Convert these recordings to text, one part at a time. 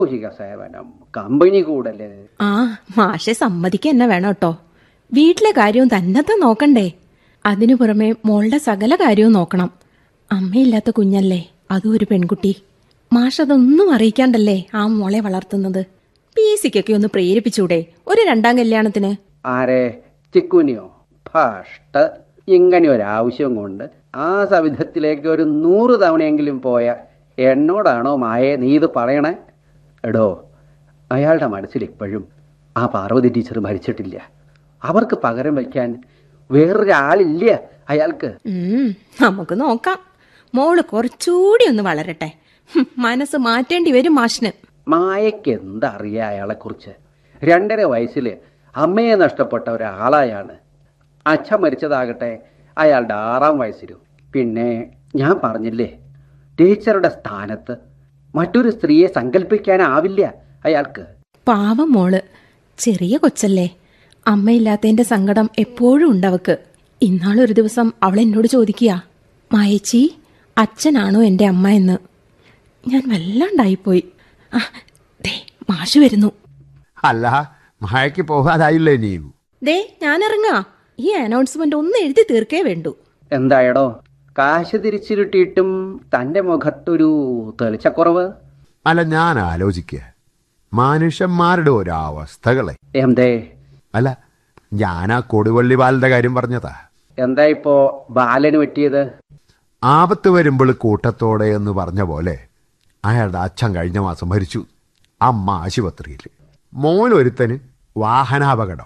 സാമൂഹിക സേവനം കമ്പനി കൂടല് ആ മാഷെ സമ്മതിക്കുക തന്നെ വേണം കേട്ടോ വീട്ടിലെ കാര്യവും തന്നത്തെ നോക്കണ്ടേ അതിനു പുറമെ മോളുടെ സകല കാര്യവും നോക്കണം അമ്മയില്ലാത്ത കുഞ്ഞല്ലേ അതും ഒരു പെൺകുട്ടി മാഷ് അതൊന്നും അറിയിക്കാണ്ടല്ലേ ആ മോളെ വളർത്തുന്നത് പി സിക്കൊക്കെ ഒന്ന് പ്രേരിപ്പിച്ചൂടെ ഒരു രണ്ടാം കല്യാണത്തിന് ആരെ ചിക്കുനിയോ ഫസ്റ്റ് ഇങ്ങനെ ഒരു ആവശ്യം കൊണ്ട് ആ സവിധത്തിലേക്ക് ഒരു നൂറ് തവണയെങ്കിലും പോയ എന്നോടാണോ മായെ നീ ഇത് പറയണേ എടോ അയാളുടെ മനസ്സിൽ ഇപ്പോഴും ആ പാർവതി ടീച്ചർ മരിച്ചിട്ടില്ല അവർക്ക് പകരം വയ്ക്കാൻ വേറൊരാളില്ല അയാൾക്ക് ഉം, നമുക്ക് നോക്കാം മോള് കുറച്ചുകൂടി ഒന്ന് വളരട്ടെ ഹും, മനസ്സ് മാറ്റേണ്ടി വരും മാഷിന് മായയ്ക്ക് എന്തറിയാം അയാളെക്കുറിച്ച് രണ്ടര വയസ്സിൽ അമ്മയെ നഷ്ടപ്പെട്ട ഒരാളായാണ് അച്ഛൻ മരിച്ചതാകട്ടെ അയാളുടെ ആറാം വയസ്സിലും പിന്നെ ഞാൻ പറഞ്ഞില്ലേ ടീച്ചറുടെ സ്ഥാനത്ത് മറ്റൊരു സ്ത്രീയെ സങ്കല്പിക്കാനാവില്ല അയാൾക്ക് പാവം മോള് ചെറിയ കൊച്ചല്ലേ അമ്മയില്ലാത്തതിന്റെ സങ്കടം എപ്പോഴും ഉണ്ടവക്ക് ഇന്നാളൊരു ദിവസം അവൾ എന്നോട് ചോദിക്കുക മായച്ചി അച്ഛനാണോ എന്റെ അമ്മ എന്ന് ഞാൻ വല്ലാണ്ടായിപ്പോയി ആ ദേ മാഷ് വരുന്നു അല്ല മഴയ്ക്ക് പോകാതായില്ലേ ഇനിയും ദേ ഞാൻ ഇറങ്ങാ ഈ അനൗൺസ്മെന്റ് ഒന്ന് എഴുതി തീർക്കേ വേണ്ടു എന്തായടോ കാശ് തിരിച്ചിരുട്ടിയിട്ടും തൻ്റെ മുഖത്തൊരു തെളിച്ചക്കുറവ് അല്ല ഞാൻ ആലോചിക്കുക മനുഷ്യന്മാരുടെ ഓരോ അവസ്ഥകളെ എന്തേ അല്ല ഞാൻ ആ കൊടുവള്ളി ബാലന്റെ കാര്യം പറഞ്ഞതാ എന്താ ഇപ്പോ ബാലന് പറ്റിയത് ആപത്ത് വരുമ്പോൾ കൂട്ടത്തോടെ എന്ന് പറഞ്ഞ പോലെ അയാളുടെ അച്ഛൻ കഴിഞ്ഞ മാസം മരിച്ചു അമ്മ ആശുപത്രിയിൽ മോനൊരുത്തന് വാഹനാപകടം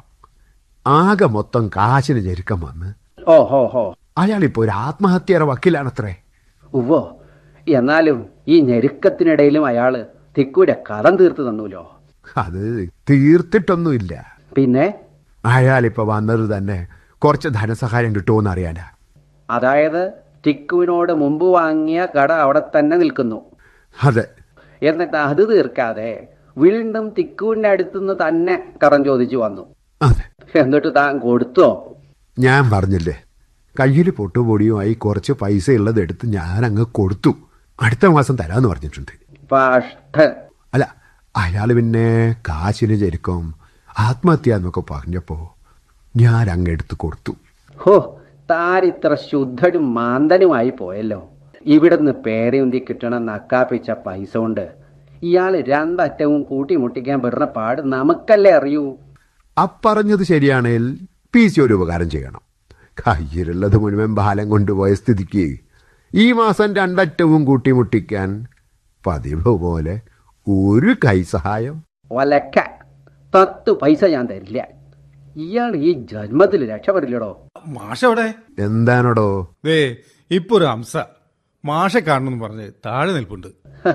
ആകെ മൊത്തം കാശിന് ഞെരുക്കം വന്ന് ഓ ഹോ ഹോ അയാളിപ്പോ ഒരു ആത്മഹത്യയുടെ വക്കീലാണത്രേ ഉവ്വോ എന്നാലും ഈ ഞെരുക്കത്തിനിടയിലും അയാള് തിക്കൂരെ കടം തീർത്ത് തന്നൂലോ അത് തീർത്തിട്ടൊന്നുമില്ല പിന്നെ അയാളിപ്പോ വന്നത് തന്നെ കുറച്ച് ധനസഹായം കിട്ടുമോന്ന് അറിയാനാ അതായത് ടിക്കുവിനോട് മുമ്പ് വാങ്ങിയ കട അവിടെ തന്നെ നിൽക്കുന്നു അതെ എന്നിട്ട് അത് തീർക്കാതെ വീണ്ടും തിക്കുവിന്റെ അടുത്തുനിന്ന് തന്നെ കടം ചോദിച്ചു വന്നു അതെ എന്നിട്ട് താൻ കൊടുത്തോ ഞാൻ പറഞ്ഞില്ലേ കയ്യിൽ പൊട്ടുപൊടിയുമായി കുറച്ച് പൈസ ഉള്ളത് എടുത്ത് ഞാൻ അങ്ങ് കൊടുത്തു അടുത്ത മാസം തരാന്ന് പറഞ്ഞിട്ടുണ്ട് പാഷ്ട അല്ല അയാൾ പിന്നെ കാശിന് ചെരുക്കം ആത്മഹത്യ എന്നൊക്കെ പറഞ്ഞപ്പോ ഞാൻ അങ്ങ് എടുത്ത് കൊടുത്തു ഹോ താരിത്ര ശുദ്ധനും മാന്തനുമായി പോയല്ലോ ഇവിടുന്ന് പേരയുന്തി കിട്ടണ നക്കാപ്പിച്ച പൈസ കൊണ്ട് ഇയാൾ രണ്ടറ്റവും കൂട്ടിമുട്ടിക്കാൻ പെടുന്ന പാട് നമുക്കല്ലേ അറിയൂ അപ്പറഞ്ഞത് ശരിയാണേൽ പി സി ഒരു ഉപകാരം ചെയ്യണം കയ്യിലുള്ളത് മുഴുവൻ ബാലം കൊണ്ടുപോയ സ്ഥിതിക്ക് ഈ മാസം രണ്ടറ്റവും കൂട്ടിമുട്ടിക്കാൻ പതിവ് പോലെ ഒരു കൈസഹായം ഒലക്ക പത്ത് പൈസ ഞാൻ തരില്ല ഇയാൾ ഈ ജന്മത്തിൽ രക്ഷപ്പെടില്ലടോ മാഷ എവിടെ എന്താണോടോ ദേ ഇപ്പൊ ഒരു ഹംസ മാഷെ കാണണമെന്ന് പറഞ്ഞ് താഴെ നിൽപ്പുണ്ട്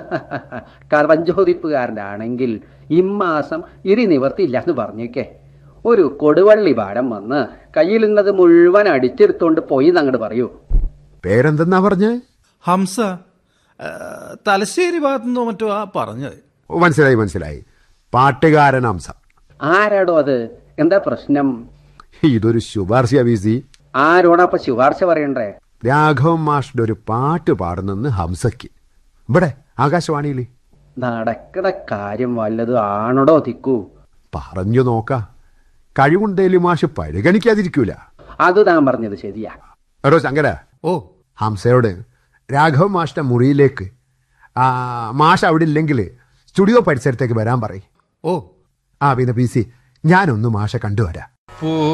കർവഞ്ചോദിപ്പുകാരൻ്റെ ആണെങ്കിൽ ഇമ്മാസം ഇരി നിവർത്തിയില്ല എന്ന് പറഞ്ഞേക്കേ ഒരു കൊടുവള്ളി പാടം വന്ന് കയ്യിലുള്ളത് മുഴുവൻ അടിച്ചെടുത്തോണ്ട് പോയി അങ്ങോട്ട് പറയൂ പേരെന്തെന്നാ പറഞ്ഞേ ഹംസ ആ, തലശ്ശേരി ഭാഗത്തുനിന്നോ മറ്റോ ആ പറഞ്ഞത് ഓ, മനസ്സിലായി മനസ്സിലായി പാട്ടുകാരൻ അംസ ആരാടോ അത് എന്താ പ്രശ്നം ഇതൊരു ശുപാർശ വി സി ആരോടപ്പൊ ശുപാർശ പറയണ്ടേ രാഘവൻ മാഷിന്റെ ഒരു പാട്ട് പാടുന്നെന്ന് ഹംസയ്ക്ക് ഇവിടെ ആകാശവാണിയിൽ നടക്കണ കാര്യം വല്ലതും ആണോടോ തിക്കൂ പറഞ്ഞു നോക്ക കഴിവുണ്ടേലി മാഷ് പരിഗണിക്കാതിരിക്കൂല അത് താൻ പറഞ്ഞത് ശരിയാ എടോ ശങ്കര ഓ ഹംസയോട് രാഘവൻ മാഷിന്റെ മുറിയിലേക്ക് ആ, മാഷ് അവിടെ ഇല്ലെങ്കിൽ സ്റ്റുഡിയോ പരിസരത്തേക്ക് വരാൻ പറയും ഓ ആ പിന്നെ പി സി ഞാനൊന്ന് മാഷെ കണ്ടുവരാം പോ